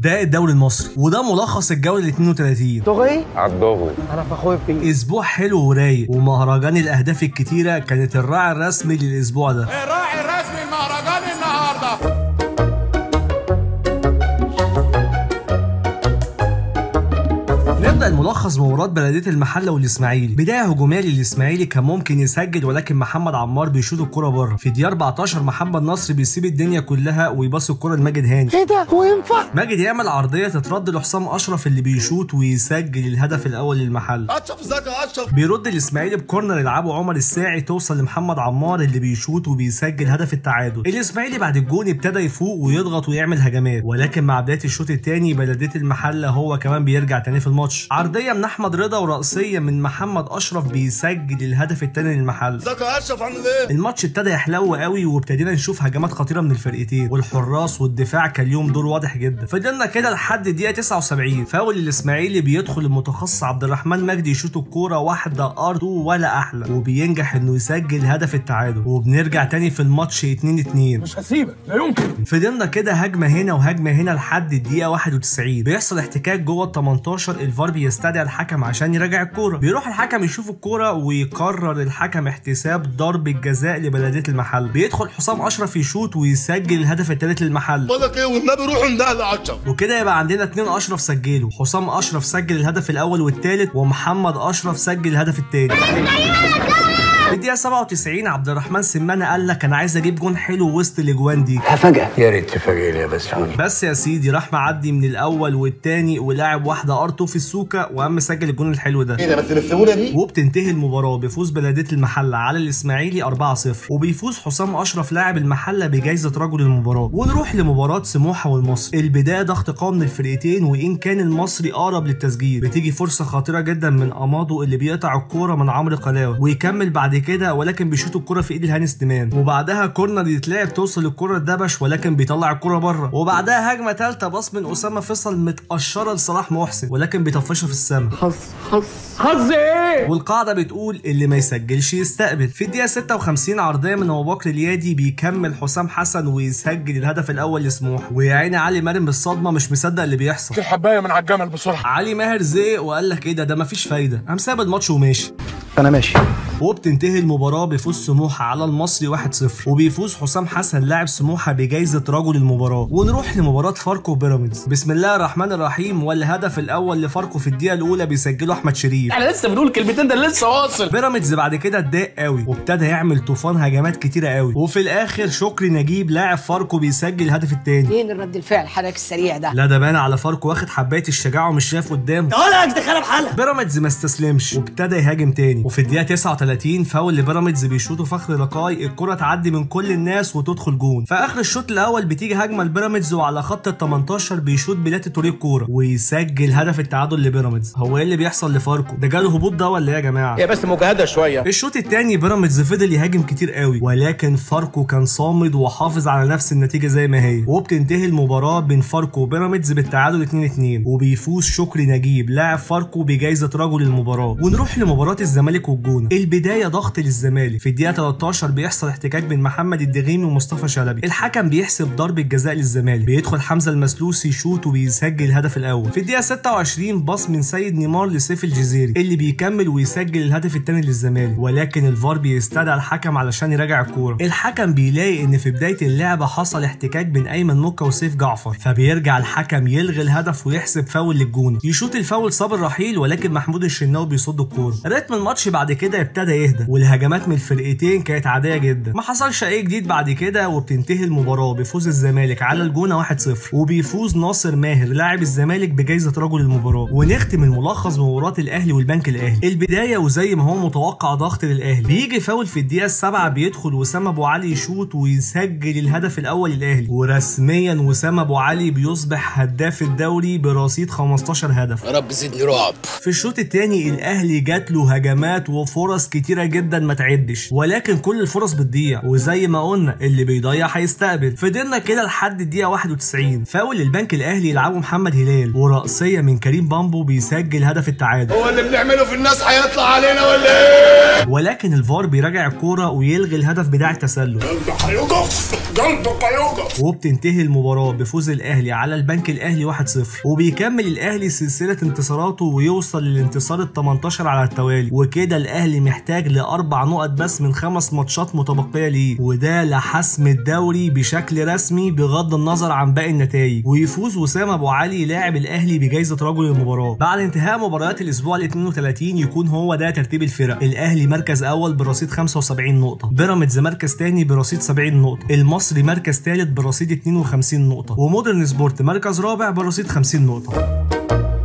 ده الدوري المصري وده ملخص الجوله ال 32 دغري على الدغري انا فخور بيك اسبوع حلو ورايق ومهرجان الاهداف الكتيره كانت الراعي الرسمي للاسبوع ده الراعي الرسمي المهرجان النهارده نبدا الملخص بمباراه بلديه المحله والاسماعيلي بدايه هجوميه للاسماعيلي كان ممكن يسجل ولكن محمد عمار بيشوط الكره بره في دقيقه 14 محمد نصر بيسيب الدنيا كلها ويباص الكره لماجد هاني ايه ده هو ينفع ماجد يعمل عرضيه تترد لحسام اشرف اللي بيشوط ويسجل الهدف الاول للمحل اشرف زكي اشرف بيرد الاسماعيلي بكورنر يلعبه عمر الساعي توصل لمحمد عمار اللي بيشوط وبيسجل هدف التعادل الاسماعيلي بعد الجون ابتدى يفوق ويضغط ويعمل هجمات ولكن مع بدايه الشوط الثاني بلديه المحله هو كمان بيرجع تاني في الماتش عرضيه من احمد رضا وراسيه من محمد اشرف بيسجل الهدف الثاني للمحل زكي اشرف عامل ايه؟ الماتش ابتدى يحلو قوي وابتدينا نشوف هجمات خطيره من الفرقتين والحراس والدفاع كان ليهم دور واضح جدا فضلنا كده لحد الدقيقه 79 فاول الاسماعيلي بيدخل المتخصص عبد الرحمن مجدي يشوط الكوره واحده ار ولا احلى وبينجح انه يسجل هدف التعادل وبنرجع تاني في الماتش 2 2 مش هسيبك لا يمكن فضلنا كده هجمه هنا وهجمه هنا لحد الدقيقه 91 بيحصل احتكاك جوه ال 18 الفار بيستدعي الحكم عشان يراجع الكوره بيروح الحكم يشوف الكوره ويقرر الحكم احتساب ضربه جزاء لبلديه المحل بيدخل حسام اشرف يشوط ويسجل الهدف الثالث للمحل بقول لك ايه والنبي روحوا اندهل اشرف وكده يبقى عندنا اتنين اشرف سجلوا حسام اشرف سجل الهدف الاول والثالث ومحمد اشرف سجل الهدف الثاني في الدقيقة 97 عبد الرحمن سمانة قال لك انا عايز اجيب جون حلو وسط الاجوان دي هفاجئ يا ريت تفاجئني يا بس بس يا سيدي راح معدي من الاول والتاني ولاعب واحده ارتو في السوكه وقام مسجل الجون الحلو ده ايه ده بس السهوله دي؟ وبتنتهي المباراة بفوز بلدية المحلة على الإسماعيلي 4-0 وبيفوز حسام أشرف لاعب المحلة بجائزة رجل المباراة ونروح لمباراة سموحة والمصري البداية ضغط قوي من الفرقتين وإن كان المصري أقرب للتسجيل بتيجي فرصة خطيرة جدا من أمادو اللي بيقطع الكورة من عمرو قلاوي ويكمل بعد كده ولكن بيشوط الكورة في إيد الهاني سليمان وبعدها كورنر يتلعب توصل الكورة لدبش ولكن بيطلع الكورة بره وبعدها هجمة ثالثة باص من أسامة فيصل متقشرة لصلاح محسن ولكن بيطفشها في السماء حظ حظ حظ ايه والقاعده بتقول اللي ما يسجلش يستقبل في الدقيقه 56 عرضيه من ابو بكر اليادي بيكمل حسام حسن ويسجل الهدف الاول لسموح ويا عيني علي مرن بالصدمه مش مصدق اللي بيحصل الحبايه من على الجمل بسرعه علي ماهر زهق وقال لك ايه ده ده مفيش فايده قام ساب الماتش وماشي انا ماشي وبتنتهي المباراة بفوز سموحة على المصري 1-0 وبيفوز حسام حسن لاعب سموحة بجائزة رجل المباراة ونروح لمباراة فاركو وبيراميدز بسم الله الرحمن الرحيم والهدف الأول لفاركو في الدقيقة الأولى بيسجله أحمد شريف احنا لسه بنقول كلمتين ده لسه واصل بيراميدز بعد كده اتضايق قوي وابتدى يعمل طوفان هجمات كتيره قوي وفي الاخر شكري نجيب لاعب فاركو بيسجل الهدف الثاني فين الرد الفعل حضرتك السريع ده لا ده بان على فاركو واخد حبايه الشجاعه ومش شايف قدامه ولا دخلها بحالها بيراميدز ما استسلمش وابتدى يهاجم تاني وفي الدقيقه 39 فاول لبيراميدز بيشوطوا فخر لقاي الكره تعدي من كل الناس وتدخل جون في اخر الشوط الاول بتيجي هجمه لبيراميدز وعلى خط ال 18 بيشوط بلاتي توريه الكوره ويسجل هدف التعادل لبيراميدز هو ايه اللي بيحصل لفاركو ده جاله هبوط ده ولا ايه يا جماعه هي بس مجهده شويه الشوط الثاني بيراميدز فضل يهاجم كتير قوي ولكن فاركو كان صامد وحافظ على نفس النتيجه زي ما هي وبتنتهي المباراه بين فاركو وبيراميدز بالتعادل 2-2 وبيفوز شكري نجيب لاعب فاركو بجائزه رجل المباراه ونروح لمباراه الزمالك والجونه البدايه ضغط للزمالك في الدقيقه 13 بيحصل احتكاك بين محمد الدغيمي ومصطفى شلبي الحكم بيحسب ضربه جزاء للزمالك بيدخل حمزه المسلوسي يشوط وبيسجل الهدف الاول في الدقيقه 26 باص من سيد نيمار لسيف الجزيري اللي بيكمل ويسجل الهدف الثاني للزمالك ولكن الفار بيستدعي الحكم علشان يراجع الكوره الحكم بيلاقي ان في بدايه اللعبه حصل احتكاك بين ايمن موكا وسيف جعفر فبيرجع الحكم يلغي الهدف ويحسب فاول للجون يشوط الفاول صابر رحيل ولكن محمود الشناوي بيصد الكوره رتم الماتش بعد كده ابتدى يهدى والهجمات من الفرقتين كانت عاديه جدا ما حصلش اي جديد بعد كده وبتنتهي المباراه بفوز الزمالك على الجونه 1-0 وبيفوز ناصر ماهر لاعب الزمالك بجائزه رجل المباراه ونختم الملخص بمباراه الاهلي والبنك الاهلي البدايه وزي ما هو متوقع ضغط للاهلي بيجي فاول في الدقيقه السابعه بيدخل وسام ابو علي يشوط ويسجل الهدف الاول للاهلي ورسميا وسام ابو علي بيصبح هداف الدوري برصيد 15 هدف يا رب زدني رعب في الشوط الثاني الاهلي جات له هجمات وفرص كتيره جدا ما تعدش ولكن كل الفرص بتضيع وزي ما قلنا اللي بيضيع هيستقبل فضلنا كده لحد الدقيقه 91 فاول البنك الاهلي يلعبه محمد هلال ورأسيه من كريم بامبو بيسجل هدف التعادل هو اللي بنعمله في الناس هيطلع علينا ولا ايه؟ ولكن الفار بيراجع الكوره ويلغي الهدف بتاع التسلل قلبك هيوقف قلبك هيوقف وبتنتهي المباراة بفوز الأهلي على البنك الأهلي 1-0 وبيكمل الأهلي سلسلة انتصاراته ويوصل للانتصار ال 18 على التوالي وكده الأهلي محتاج لأربع نقط بس من خمس ماتشات متبقية ليه وده لحسم الدوري بشكل رسمي بغض النظر عن باقي النتائج ويفوز وسام أبو علي لاعب الأهلي بجائزة رجل المباراة بعد انتهاء مباريات الأسبوع ال 32 يكون هو ده ترتيب الفرق الأهلي مركز أول برصيد 75 نقطة بيراميدز مركز تاني برصيد 70 نقطة المصري مركز ثالث برصيد 52 نقطة ومودرن سبورت مركز رابع برصيد 50 نقطة